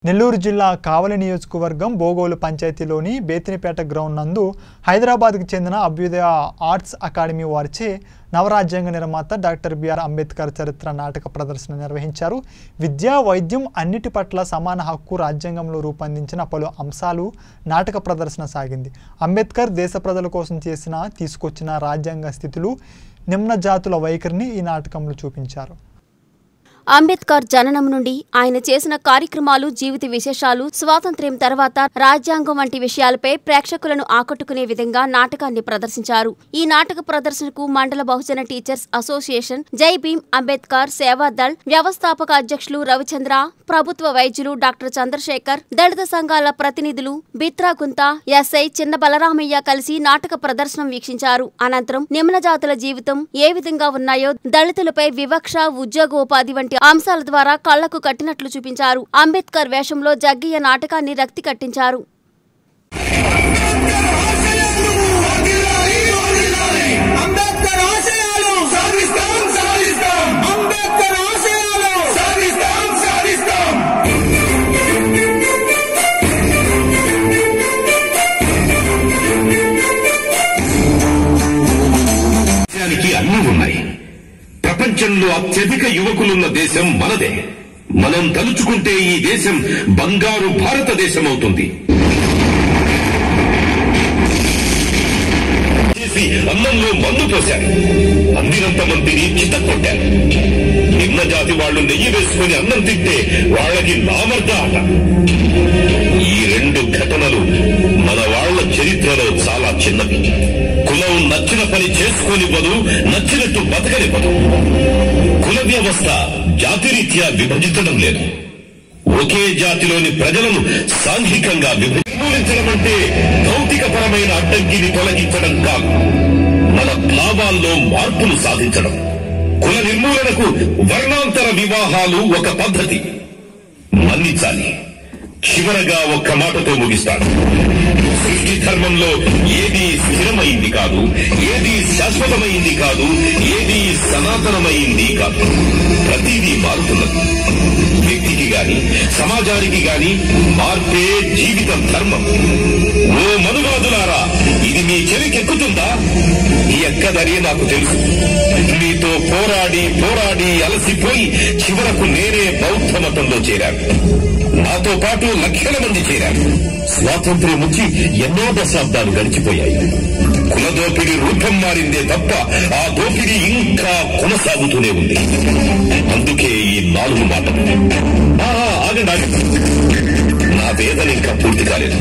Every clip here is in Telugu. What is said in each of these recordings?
నెల్లూరు జిల్లా కావలి నియోజకవర్గం బోగోలు పంచాయతీలోని బేతినిపేట గ్రౌండ్ నందు హైదరాబాద్కు చెందిన అభ్యుదయ ఆర్ట్స్ అకాడమీ వారిచే నవరాజ్యాంగ నిర్మాత డాక్టర్ బిఆర్ అంబేద్కర్ చరిత్ర నాటక ప్రదర్శన నిర్వహించారు విద్య వైద్యం అన్నిటి పట్ల సమాన హక్కు రాజ్యాంగంలో రూపొందించిన పలు అంశాలు నాటక ప్రదర్శన సాగింది అంబేద్కర్ దేశ ప్రజల కోసం చేసిన తీసుకొచ్చిన రాజ్యాంగ స్థితులు నిమ్న జాతుల వైఖరిని ఈ నాటకంలో చూపించారు అంబేద్కర్ జననం నుండి ఆయన చేసిన కార్యక్రమాలు జీవిత విశేషాలు స్వాతంత్ర్యం తర్వాత రాజ్యాంగం వంటి విషయాలపై ప్రేక్షకులను ఆకట్టుకునే విధంగా నాటకాన్ని ప్రదర్శించారు ఈ నాటక ప్రదర్శనకు మండల బహుజన టీచర్స్ అసోసియేషన్ జై భీమ్ అంబేద్కర్ సేవాదళ్ వ్యవస్థాపక అధ్యక్షులు రవిచంద్ర ప్రభుత్వ వైద్యులు డాక్టర్ చంద్రశేఖర్ దళిత సంఘాల ప్రతినిధులు బిత్రాగుంత ఎస్ఐ చిన్న బలరామయ్య కలిసి నాటక ప్రదర్శనం వీక్షించారు అనంతరం నిమ్న జాతుల జీవితం ఏ విధంగా ఉన్నాయో దళితులపై వివక్ష ఉద్యోగోపాధి వంటి అంశాల ద్వారా కళ్లకు కట్టినట్లు చూపించారు అంబేద్కర్ వేషంలో జగ్గయ్య నాటకాన్ని రక్తి కట్టించారు అంబేద్కర్ ఆశయాలు సాధిస్తాం సాధిస్తాం అంబేద్కర్ ఆశయాలు సాధిస్తాం సాధిస్తాం దేశానికి అన్ని ఉన్నాయి ప్రపంచంలో అత్యధిక యువకులున్న దేశం మనదే మనం తలుచుకుంటే ఈ దేశం బంగారు భారతదేశం అవుతుంది చేసి అన్నంలో మందు పోశారు అందినంత మందిని చిత్తకొట్టారు నిమ్న జాతి వాళ్ళు నెయ్యి వేసుకుని అన్నం తింటే వాళ్ళకి నామర్ద ఆట ఈ రెండు ఘటనలు మన వాళ్ళ చరిత్రలో చాలా చిన్నవి కులం నచ్చిన పని చేసుకోనివ్వదు నచ్చినట్టు బతకనివ్వదు కుల వ్యవస్థ జాతిరీత్యా విభజించడం లేదు ఒకే జాతిలోని ప్రజలను సాంఘికంగా విభజించడం అంటే భౌతికపరమైన అడ్డంకిని తొలగించడం కాదు మన భావాల్లో మార్పులు సాధించడం కుల నిర్మూలనకు వర్ణాంతర వివాహాలు ఒక పద్ధతి మన్నించాలి చివరగా ఒక్క మాటతో ముగిస్తాను సృష్టి ధర్మంలో ఏది స్థిరమైంది కాదు ఏది శాశ్వతమైంది కాదు ఏది సనాతనమైంది కాదు ప్రతిదీ మారుతున్నది వ్యక్తికి గాని సమాజానికి గాని మార్పే జీవిత ధర్మం ఓ మనువాదులారా ఇది మీ చెవికెక్కుతుందా ఎక్కదని నాకు తెలుసు మీతో పోరాడి పోరాడి అలసిపోయి చివరకు నేనే బౌద్ధ మతంలో చేరాను నాతో పాటు లక్షల మంది చేరారు స్వాతంత్ర్యం వచ్చి ఎన్నో దశాబ్దాలు గడిచిపోయాయి కుల దోపిడీ రూపం మారిందే తప్ప ఆ దోపిడీ ఇంకా కొనసాగుతూనే ఉంది అందుకే ఈ నాలుగు మాటలు ఆ, ఆగండి ఆగండి నా వేదన ఇంకా పూర్తి కాలేదు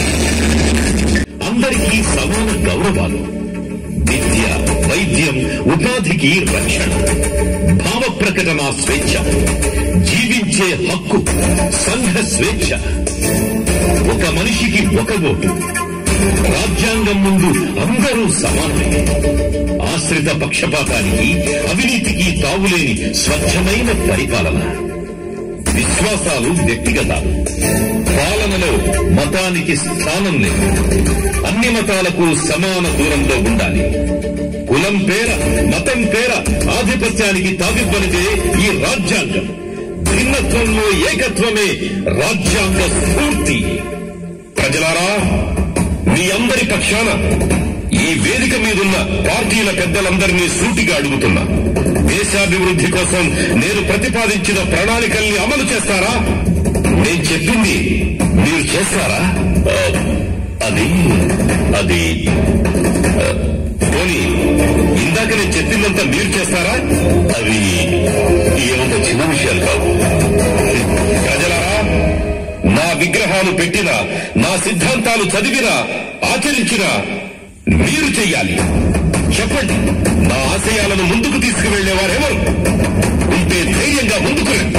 అందరికీ సమాన గౌరవాలు విద్య వైద్యం ఉపాధికి రక్షణ భావ ప్రకటన స్వేచ్ఛ జీవించే హక్కు సంఘ స్వేచ్ఛ ఒక మనిషికి ఒక ఓటు రాజ్యాంగం ముందు అందరూ సమానమే ఆశ్రిత పక్షపాతానికి అవినీతికి తావులేని స్వచ్ఛమైన పరిపాలన విశ్వాసాలు వ్యక్తిగతాలు పాలనలో మతానికి స్థానం లేదు అన్ని మతాలకు సమాన దూరంలో ఉండాలి కులం పేర మతం పేర ఆధిపత్యానికి తావివ్వనిదే ఈ రాజ్యాంగం భిన్నత్వంలో ఏకత్వమే రాజ్యాంగ స్ఫూర్తి ప్రజలారా మీ అందరి పక్షాన ఈ వేదిక మీదున్న పార్టీల పెద్దలందరినీ సూటిగా అడుగుతున్నా దేశాభివృద్ధి కోసం నేను ప్రతిపాదించిన ప్రణాళికల్ని అమలు చేస్తారా నేను చెప్పింది మీరు చేస్తారా ఆ, అది అది ఆ, పోనీ ఇందాక నేను చెప్పిందంతా మీరు చేస్తారా అవి ఏమంత చిన్న విషయాలు కావు ప్రజలారా నా విగ్రహాలు పెట్టినా నా సిద్ధాంతాలు చదివినా ఆచరించినా మీరు చెయ్యాలి చెప్పండి నా ఆశయాలను ముందుకు తీసుకువెళ్లేవారెవరు ఉంటే ధైర్యంగా ముందుకు రండి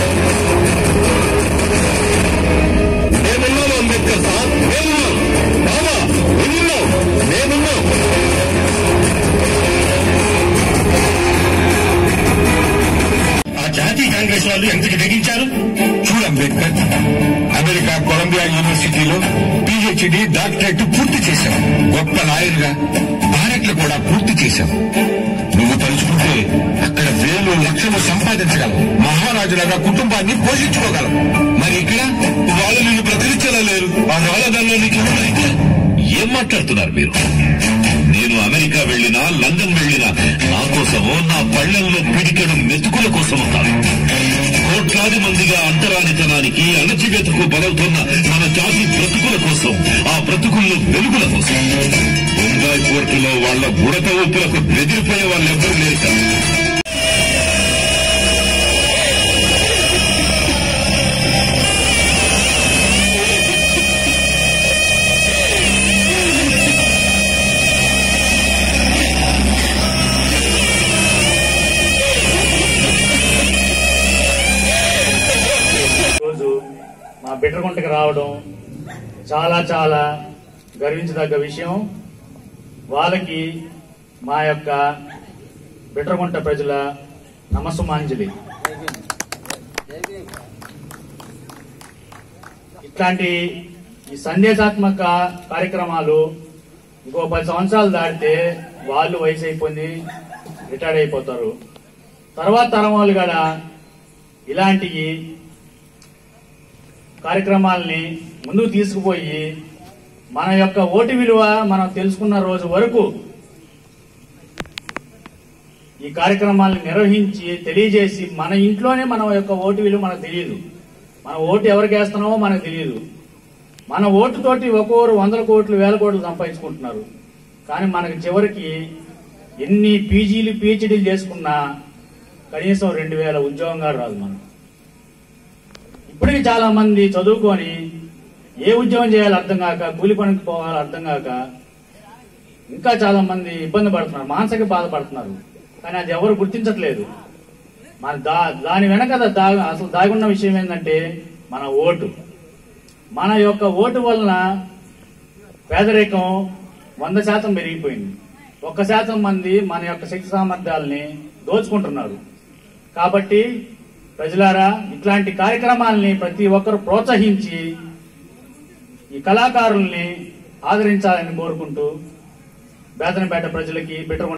మేమున్నాము అంబేద్కర్ సార్ మేమున్నాం బాబా మేమున్నాం మేమున్నాం ఆ జాతీయ కాంగ్రెస్ వాళ్ళు ఎంతకి తెగించారు చూడు అంబేద్కర్ అమెరికా కొలంబియా యూనివర్సిటీలో పిహెచ్డి డాక్టరేట్ పూర్తి చేశావు గొప్ప లాయర్గా భారత్లు కూడా పూర్తి చేశావు నువ్వు తలుచుకుంటే అక్కడ వేలు లక్షలు సంపాదించగలవు మహారాజులాగా కుటుంబాన్ని పోషించుకోగలవు మరి ఇక్కడ వాళ్ళదల్లా నీకు ఉన్నాయితే ఏం మాట్లాడుతున్నారు మీరు నేను అమెరికా వెళ్ళినా లండన్ వెళ్ళినా నా కోసమో నా పళ్ళల్లో పిడికెడు మెతుకుల కోసమో కాదు కోట్లాది మందిగా అంటరానితనానికి అణచివేతకు బలవుతున్న మన జాతి బ్రతుకుల కోసం ఆ బ్రతుకుల్లో వెలుగుల కోసం బొంగాయి పోర్టులో వాళ్ళ ఉడత ఊపులకు బెదిరిపోయే వాళ్ళు ఎవ్వరూ లేరు కదా రోజు మా బిడ్డగుంటకి రావడం చాలా చాలా గర్వించదగ్గ విషయం వాళ్ళకి మా యొక్క బిడ్డగుంట ప్రజల నమస్సుమాంజలి ఇట్లాంటి ఈ సందేశాత్మక కార్యక్రమాలు ఇంకో పది సంవత్సరాలు దాటితే వాళ్ళు వయసు అయిపోయింది రిటైర్డ్ అయిపోతారు తర్వాత తరం వాళ్ళు కూడా ఇలాంటి కార్యక్రమాల్ని ముందుకు తీసుకుపోయి మన యొక్క ఓటు విలువ మనం తెలుసుకున్న రోజు వరకు ఈ కార్యక్రమాలను నిర్వహించి తెలియజేసి మన ఇంట్లోనే మన యొక్క ఓటు విలువ మనకు తెలియదు మన ఓటు ఎవరికి వేస్తున్నామో మనకు తెలియదు మన ఓటుతోటి ఒక్కొక్కరు వందల కోట్లు వేల కోట్లు సంపాదించుకుంటున్నారు కానీ మనకి చివరికి ఎన్ని పీజీలు పిహెచ్డీలు చేసుకున్నా కనీసం రెండు వేల ఉద్యోగం కూడా రాదు మనం ఇప్పటికీ చాలా మంది చదువుకొని ఏ ఉద్యోగం చేయాలో అర్థం కాక కూలి పనికి పోవాలో అర్థం కాక ఇంకా చాలా మంది ఇబ్బంది పడుతున్నారు మానసిక బాధపడుతున్నారు కానీ అది ఎవరు గుర్తించట్లేదు మన దా దాని వెనక దా అసలు దాగి ఉన్న విషయం ఏంటంటే మన ఓటు మన యొక్క ఓటు వలన పేదరికం వంద శాతం పెరిగిపోయింది ఒక్క శాతం మంది మన యొక్క శక్తి సామర్థ్యాలని దోచుకుంటున్నారు కాబట్టి ప్రజలారా ఇట్లాంటి కార్యక్రమాల్ని ప్రతి ఒక్కరు ప్రోత్సహించి ఈ కళాకారుల్ని ఆదరించాలని కోరుకుంటూ బేతనపేట ప్రజలకి బిట్ర